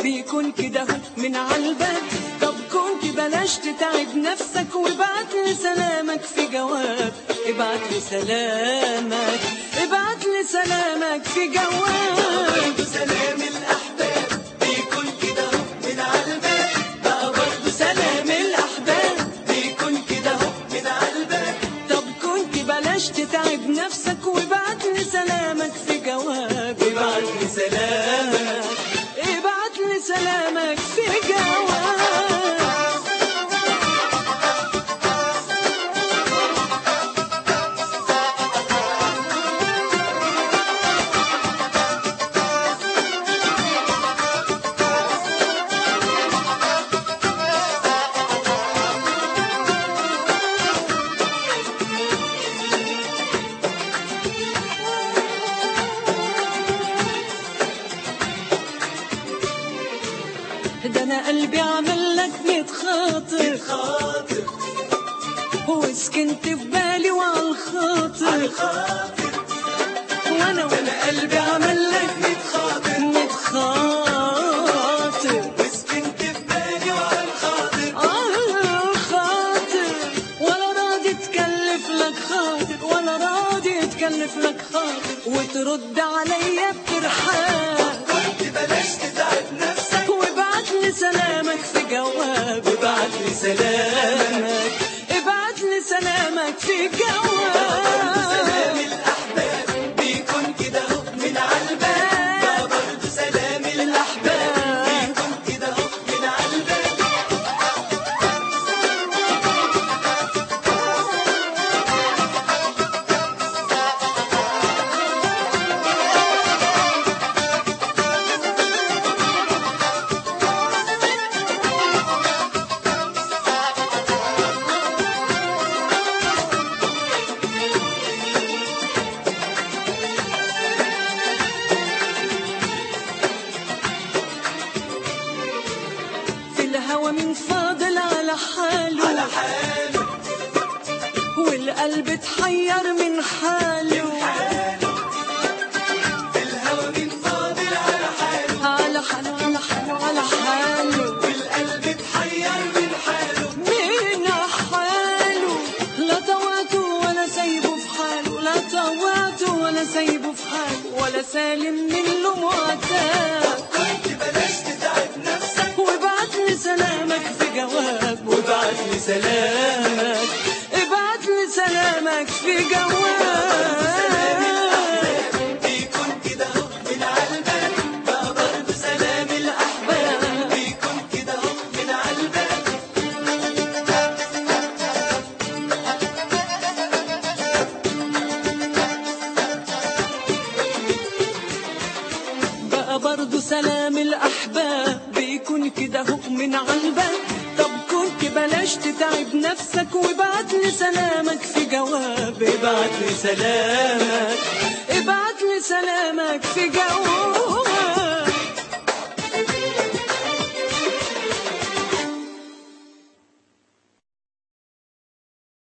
بيكون كده من عالباب طب كنت بلاش تتعب نفسك وابعت لي سلامك في جواب ابعت لي سلامك ابعت لي سلامك في جواب سلام الأحباب بيكون كده اهو من عالباب بقى برضه سلام الأحباب بيكون كده اهو من عالباب طب كنت بلاش تتعب نفسك وابعت لي سلامك في جواب ابعت لي سلامك ابعت لي سلامك في جواب ده انا قلبي عمل لك ميت خاطر خاطر وسكنت في بالي وعلى الخاطر خاطر وانا وانا قلبي عمل لك ميت خاطر ميت خاطر وسكنت في بالي وعلى الخاطر على الخاطر ولا راضي تكلف لك خاطر ولا راضي تكلف لك خاطر وترد عليا بترحاب كنت بلاش تتعب نفسك وابعت لي سلامك في جواب ابعت لي سلامك ابعت لي سلامك في جواب سلام الأحباب بيكون كده اهو من عالباب بقى برضه سلام الأحباب بيكون كده اهو من عالباب في الهوى من فاضل على حاله على حاله والقلب اتحير من حاله حاله الهوى من فاضل على حاله على حاله على حاله على حاله والقلب اتحير من حاله من حاله لا طوعته ولا سايبه في حاله لا طوعته ولا سايبه في حاله ولا سالم من له معتاد كنت بلاش تتعب نفسك وابعت لي سلامك في جواب وابعت لي سلامك ابعت لي سلامك في جواب بيكون كده اهو من عالباب بقى برضه سلام الأحباب بيكون كده اهو من عالباب بقى برضه سلام الأحباب بيكون كده هو من عالباب طب كنت بلاش تتعب نفسك وابعت لي سلامك في جواب ابعت لي سلامك ابعت لي سلامك في جواب